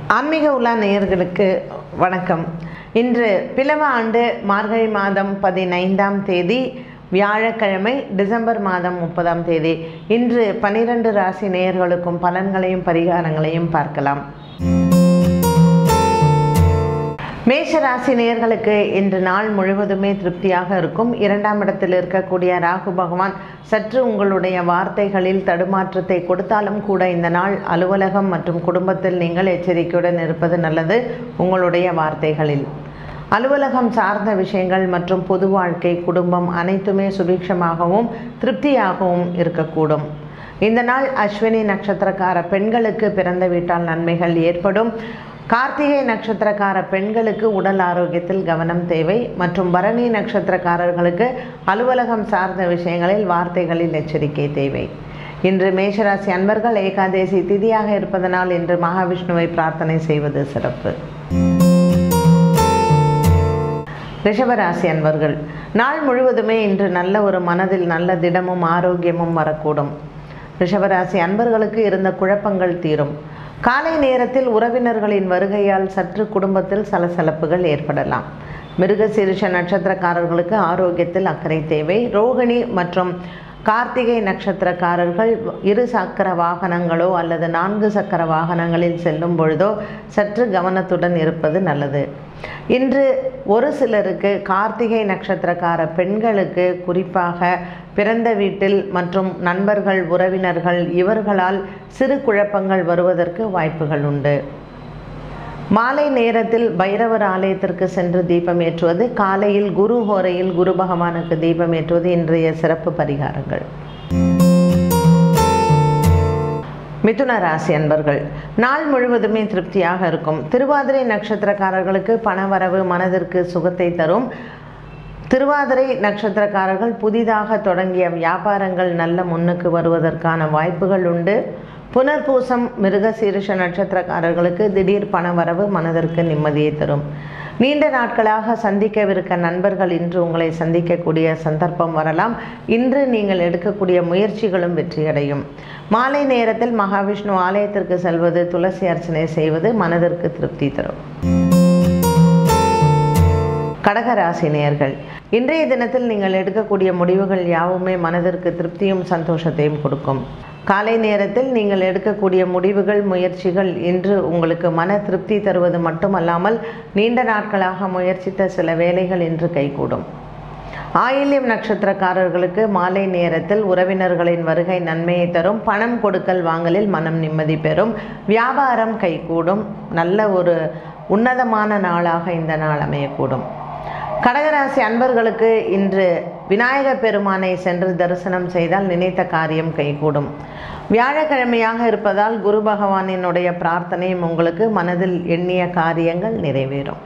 ஆன்மீக உலா நேயர்களுக்கு வணக்கம் இன்று பிளவ ஆண்டு மார்கழி மாதம் பதினைந்தாம் தேதி வியாழக்கிழமை டிசம்பர் மாதம் முப்பதாம் தேதி இன்று பனிரெண்டு ராசி நேயர்களுக்கும் பலன்களையும் பரிகாரங்களையும் பார்க்கலாம் மேஷ ராசி நேயர்களுக்கு இன்று நாள் முழுவதுமே திருப்தியாக இருக்கும் இரண்டாம் இடத்தில் இருக்கக்கூடிய ராகு பகவான் சற்று உங்களுடைய வார்த்தைகளில் தடுமாற்றத்தை கொடுத்தாலும் கூட இந்த நாள் அலுவலகம் மற்றும் குடும்பத்தில் நீங்கள் எச்சரிக்கையுடன் இருப்பது நல்லது உங்களுடைய வார்த்தைகளில் அலுவலகம் சார்ந்த விஷயங்கள் மற்றும் பொது வாழ்க்கை குடும்பம் அனைத்துமே சுபிக்ஷமாகவும் திருப்தியாகவும் இருக்கக்கூடும் இந்த நாள் அஸ்வினி நட்சத்திரக்கார பெண்களுக்கு பிறந்த வீட்டால் நன்மைகள் ஏற்படும் கார்த்திகை நட்சத்திரக்கார பெண்களுக்கு உடல் ஆரோக்கியத்தில் கவனம் தேவை மற்றும் பரணி நட்சத்திரக்காரர்களுக்கு அலுவலகம் சார்ந்த விஷயங்களில் வார்த்தைகளில் எச்சரிக்கை தேவை இன்று மேஷராசி அன்பர்கள் ஏகாதேசி திதியாக இருப்பதனால் இன்று மகாவிஷ்ணுவை பிரார்த்தனை செய்வது சிறப்பு ரிஷபராசி அன்பர்கள் நாள் முழுவதுமே இன்று நல்ல ஒரு மனதில் நல்ல திடமும் ஆரோக்கியமும் வரக்கூடும் ரிஷபராசி அன்பர்களுக்கு இருந்த குழப்பங்கள் தீரும் காலை நேரத்தில் உறவினர்களின் வருகையால் சற்று குடும்பத்தில் சலசலப்புகள் ஏற்படலாம் மிருகசீரிஷ நட்சத்திரக்காரர்களுக்கு ஆரோக்கியத்தில் அக்கறை தேவை ரோகிணி மற்றும் கார்த்திகை நட்சத்திரக்காரர்கள் இரு சக்கர வாகனங்களோ அல்லது நான்கு சக்கர வாகனங்களில் செல்லும் பொழுதோ சற்று கவனத்துடன் இருப்பது நல்லது இன்று ஒரு சிலருக்கு கார்த்திகை நட்சத்திரக்கார பெண்களுக்கு குறிப்பாக பிறந்த வீட்டில் மற்றும் நண்பர்கள் உறவினர்கள் இவர்களால் சிறு குழப்பங்கள் வருவதற்கு வாய்ப்புகள் உண்டு மாலை நேரத்தில் பைரவர் ஆலயத்திற்கு சென்று தீபம் ஏற்றுவது காலையில் குரு ஹோரையில் குரு பகவானுக்கு தீபம் ஏற்றுவது இன்றைய சிறப்பு பரிகாரங்கள் மிதுன ராசி அன்பர்கள் நாள் முழுவதுமே திருப்தியாக இருக்கும் திருவாதிரை நட்சத்திரக்காரர்களுக்கு பணவரவு மனதிற்கு சுகத்தை தரும் திருவாதிரை நட்சத்திரக்காரர்கள் புதிதாக தொடங்கிய வியாபாரங்கள் நல்ல முன்னுக்கு வருவதற்கான வாய்ப்புகள் உண்டு புனர்பூசம் மிருகசீரிஷ நட்சத்திரக்காரர்களுக்கு திடீர் பணவரவு மனதிற்கு நிம்மதியை தரும் நீண்ட நாட்களாக சந்திக்கவிருக்க நண்பர்கள் இன்று உங்களை சந்திக்கக்கூடிய சந்தர்ப்பம் வரலாம் இன்று நீங்கள் எடுக்கக்கூடிய முயற்சிகளும் வெற்றியடையும் மாலை நேரத்தில் மகாவிஷ்ணு ஆலயத்திற்கு செல்வது துளசி அர்ச்சனை செய்வது மனதிற்கு திருப்தி தரும் கடகராசி நேயர்கள் இன்றைய தினத்தில் நீங்கள் எடுக்கக்கூடிய முடிவுகள் யாவுமே மனதிற்கு திருப்தியும் சந்தோஷத்தையும் கொடுக்கும் காலை நேரத்தில் நீங்கள் எடுக்கக்கூடிய முடிவுகள் முயற்சிகள் இன்று உங்களுக்கு மன திருப்தி தருவது மட்டுமல்லாமல் நீண்ட நாட்களாக முயற்சித்த சில வேலைகள் இன்று கைகூடும் ஆயில்யம் நட்சத்திரக்காரர்களுக்கு மாலை நேரத்தில் உறவினர்களின் வருகை நன்மையை தரும் பணம் கொடுக்கல் வாங்கலில் மனம் நிம்மதி பெறும் வியாபாரம் கைகூடும் நல்ல ஒரு உன்னதமான நாளாக இந்த நாள் அமையக்கூடும் கடகராசி அன்பர்களுக்கு இன்று விநாயக பெருமானை சென்று தரிசனம் செய்தால் நினைத்த காரியம் கைகூடும் வியாழக்கிழமையாக இருப்பதால் குரு பகவானினுடைய பிரார்த்தனையும் உங்களுக்கு மனதில் எண்ணிய காரியங்கள் நிறைவேறும்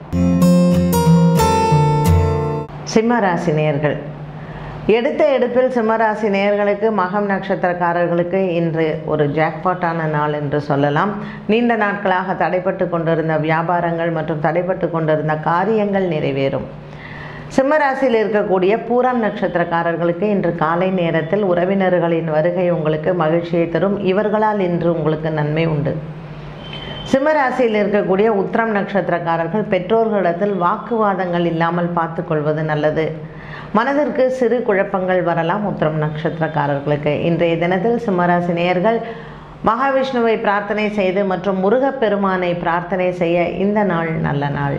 சிம்மராசி நேர்கள் எடுத்த எடுப்பில் சிம்மராசி நேயர்களுக்கு மகம் நட்சத்திரக்காரர்களுக்கு இன்று ஒரு ஜாக்பாட்டான நாள் என்று சொல்லலாம் நீண்ட நாட்களாக தடைப்பட்டு கொண்டிருந்த வியாபாரங்கள் மற்றும் தடைப்பட்டு கொண்டிருந்த காரியங்கள் நிறைவேறும் சிம்மராசியில் இருக்கக்கூடிய பூரம் நட்சத்திரக்காரர்களுக்கு இன்று காலை நேரத்தில் உறவினர்களின் வருகை உங்களுக்கு மகிழ்ச்சியை தரும் இவர்களால் இன்று உங்களுக்கு நன்மை உண்டு சிம்மராசியில் இருக்கக்கூடிய உத்திரம் நட்சத்திரக்காரர்கள் பெற்றோர்களிடத்தில் வாக்குவாதங்கள் இல்லாமல் பார்த்து கொள்வது நல்லது மனதிற்கு சிறு குழப்பங்கள் வரலாம் உத்திரம் நட்சத்திரக்காரர்களுக்கு இன்றைய தினத்தில் சிம்மராசி நேயர்கள் மகாவிஷ்ணுவை பிரார்த்தனை செய்து மற்றும் முருகப்பெருமானை பிரார்த்தனை செய்ய இந்த நாள் நல்ல நாள்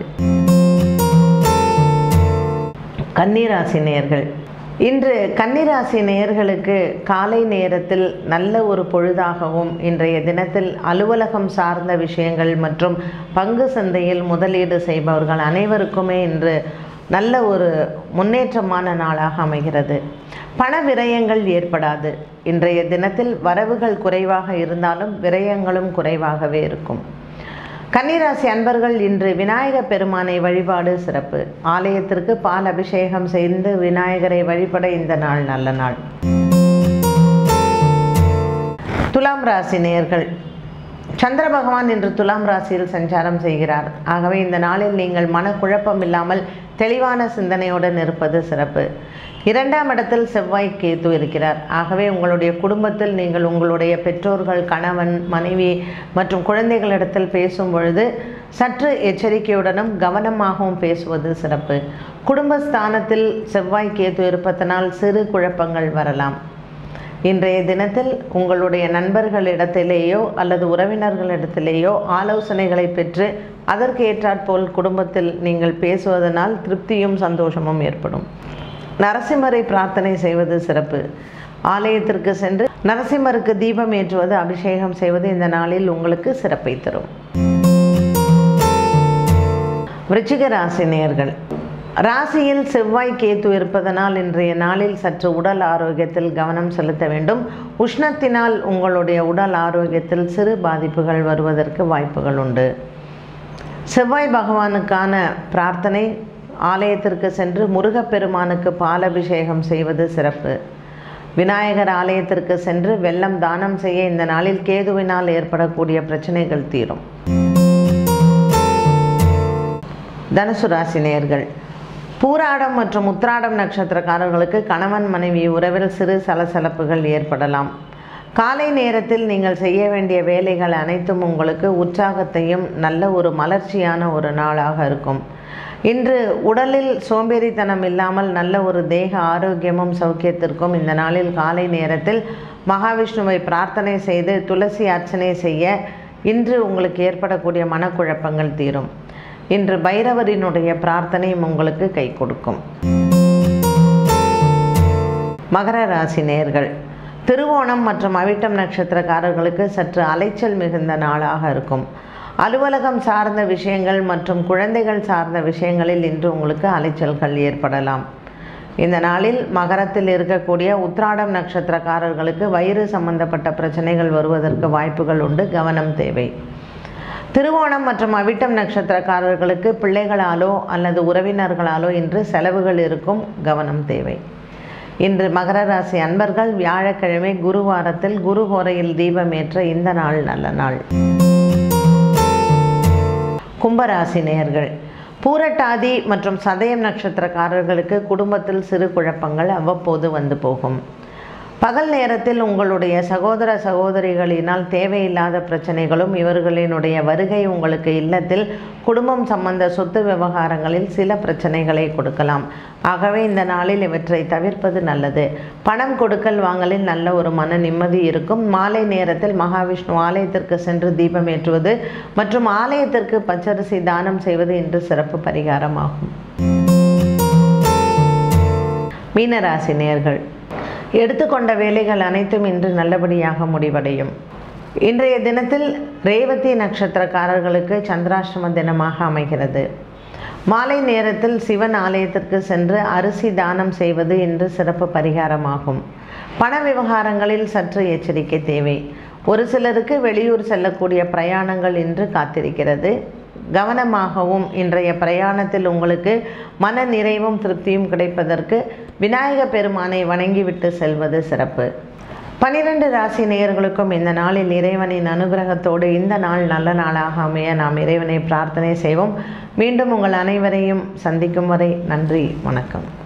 கன்னிராசி நேயர்கள் இன்று கன்னிராசி நேயர்களுக்கு காலை நேரத்தில் நல்ல ஒரு பொழுதாகவும் இன்றைய தினத்தில் அலுவலகம் சார்ந்த விஷயங்கள் மற்றும் பங்கு சந்தையில் முதலீடு செய்பவர்கள் அனைவருக்குமே இன்று நல்ல ஒரு முன்னேற்றமான நாளாக அமைகிறது பண விரயங்கள் ஏற்படாது இன்றைய தினத்தில் வரவுகள் குறைவாக இருந்தாலும் விரயங்களும் குறைவாகவே இருக்கும் கன்னிராசி அன்பர்கள் இன்று விநாயக பெருமானை வழிபாடு சிறப்பு ஆலயத்திற்கு பால் அபிஷேகம் செய்து விநாயகரை வழிபட இந்த நாள் நல்ல நாள் துலாம் ராசி நேயர்கள் சந்திர பகவான் இன்று துலாம் ராசியில் சஞ்சாரம் செய்கிறார் ஆகவே இந்த நாளில் நீங்கள் மனக்குழப்பம் இல்லாமல் தெளிவான சிந்தனையுடன் இருப்பது சிறப்பு இரண்டாம் இடத்தில் செவ்வாய் கேது இருக்கிறார் ஆகவே உங்களுடைய குடும்பத்தில் நீங்கள் உங்களுடைய பெற்றோர்கள் கணவன் மனைவி மற்றும் குழந்தைகளிடத்தில் பேசும் பொழுது சற்று எச்சரிக்கையுடனும் கவனமாகவும் பேசுவது சிறப்பு குடும்பஸ்தானத்தில் செவ்வாய் கேது இருப்பதனால் சிறு குழப்பங்கள் வரலாம் இன்றைய தினத்தில் உங்களுடைய நண்பர்களிடத்திலேயோ அல்லது உறவினர்களிடத்திலேயோ ஆலோசனைகளை பெற்று அதற்கு ஏற்றாற்போல் குடும்பத்தில் நீங்கள் பேசுவதனால் திருப்தியும் சந்தோஷமும் ஏற்படும் நரசிம்மரை பிரார்த்தனை செய்வது சிறப்பு ஆலயத்திற்கு சென்று நரசிம்மருக்கு தீபம் ஏற்றுவது அபிஷேகம் செய்வது இந்த நாளில் உங்களுக்கு சிறப்பை தரும் விருச்சிக ராசி நேயர்கள் ராசியில் செவ்வாய் கேத்து இருப்பதனால் இன்றைய நாளில் சற்று உடல் ஆரோக்கியத்தில் கவனம் செலுத்த வேண்டும் உஷ்ணத்தினால் உங்களுடைய உடல் ஆரோக்கியத்தில் சிறு பாதிப்புகள் வருவதற்கு வாய்ப்புகள் உண்டு செவ்வாய் பகவானுக்கான பிரார்த்தனை ஆலயத்திற்கு சென்று முருகப்பெருமானுக்கு பாலபிஷேகம் செய்வது சிறப்பு விநாயகர் ஆலயத்திற்கு சென்று வெள்ளம் தானம் செய்ய இந்த நாளில் கேதுவினால் ஏற்படக்கூடிய பிரச்சனைகள் தீரும் தனுசு ராசி நேயர்கள் பூராடம் மற்றும் உத்ராடம் நட்சத்திரக்காரர்களுக்கு கணவன் மனைவி உறவில் சிறு சலசலப்புகள் ஏற்படலாம் காலை நேரத்தில் நீங்கள் செய்ய வேண்டிய வேலைகள் அனைத்தும் உங்களுக்கு உற்சாகத்தையும் நல்ல ஒரு மலர்ச்சியான ஒரு நாளாக இருக்கும் இன்று உடலில் சோம்பேறித்தனம் இல்லாமல் நல்ல ஒரு தேக ஆரோக்கியமும் சௌக்கியத்திற்கும் இந்த நாளில் காலை நேரத்தில் மகாவிஷ்ணுவை பிரார்த்தனை செய்து துளசி அர்ச்சனை செய்ய இன்று உங்களுக்கு ஏற்படக்கூடிய மனக்குழப்பங்கள் தீரும் இன்று பைரவரினுடைய பிரார்த்தனையும் உங்களுக்கு கை கொடுக்கும் மகர ராசி நேர்கள் திருவோணம் மற்றும் அவிட்டம் நட்சத்திரக்காரர்களுக்கு சற்று அலைச்சல் மிகுந்த நாளாக இருக்கும் அலுவலகம் சார்ந்த விஷயங்கள் மற்றும் குழந்தைகள் சார்ந்த விஷயங்களில் இன்று உங்களுக்கு அலைச்சல்கள் ஏற்படலாம் இந்த நாளில் மகரத்தில் இருக்கக்கூடிய உத்ராடம் நட்சத்திரக்காரர்களுக்கு வயிறு சம்பந்தப்பட்ட பிரச்சனைகள் வருவதற்கு வாய்ப்புகள் உண்டு கவனம் தேவை திருவோணம் மற்றும் அவிட்டம் நட்சத்திரக்காரர்களுக்கு பிள்ளைகளாலோ அல்லது உறவினர்களாலோ இன்று செலவுகள் இருக்கும் கவனம் தேவை இன்று மகர ராசி அன்பர்கள் வியாழக்கிழமை குருவாரத்தில் குருஹோரையில் தீபம் ஏற்ற இந்த நாள் நல்ல நாள் கும்பராசி நேயர்கள் பூரட்டாதி மற்றும் சதயம் நட்சத்திரக்காரர்களுக்கு குடும்பத்தில் சிறு குழப்பங்கள் அவ்வப்போது வந்து போகும் பகல் நேரத்தில் உங்களுடைய சகோதர சகோதரிகளினால் தேவையில்லாத பிரச்சனைகளும் இவர்களினுடைய வருகை உங்களுக்கு இல்லத்தில் குடும்பம் சம்பந்த சொத்து விவகாரங்களில் சில பிரச்சனைகளை கொடுக்கலாம் ஆகவே இந்த நாளில் இவற்றை தவிர்ப்பது நல்லது பணம் கொடுக்கல் வாங்கலில் நல்ல ஒரு மன நிம்மதி இருக்கும் மாலை நேரத்தில் மகாவிஷ்ணு ஆலயத்திற்கு சென்று தீபம் ஏற்றுவது மற்றும் ஆலயத்திற்கு பச்சரிசி தானம் செய்வது இன்று சிறப்பு பரிகாரமாகும் மீனராசி நேர்கள் எடுத்துக்கொண்ட வேலைகள் அனைத்தும் இன்று நல்லபடியாக முடிவடையும் இன்றைய தினத்தில் ரேவதி நட்சத்திரக்காரர்களுக்கு சந்திராஷ்டம தினமாக அமைகிறது மாலை நேரத்தில் சிவன் ஆலயத்திற்கு சென்று அரிசி தானம் செய்வது இன்று சிறப்பு பரிகாரமாகும் பண விவகாரங்களில் சற்று எச்சரிக்கை தேவை ஒரு சிலருக்கு வெளியூர் செல்லக்கூடிய பிரயாணங்கள் இன்று காத்திருக்கிறது கவனமாகவும் இன்றைய பிரயாணத்தில் உங்களுக்கு மன நிறைவும் திருப்தியும் கிடைப்பதற்கு விநாயக பெருமானை வணங்கிவிட்டு செல்வது சிறப்பு பனிரெண்டு ராசி நேயர்களுக்கும் இந்த நாளில் இறைவனின் அனுகிரகத்தோடு இந்த நாள் நல்ல நாளாக அமைய நாம் இறைவனை பிரார்த்தனை செய்வோம் மீண்டும் உங்கள் அனைவரையும் சந்திக்கும் வரை நன்றி வணக்கம்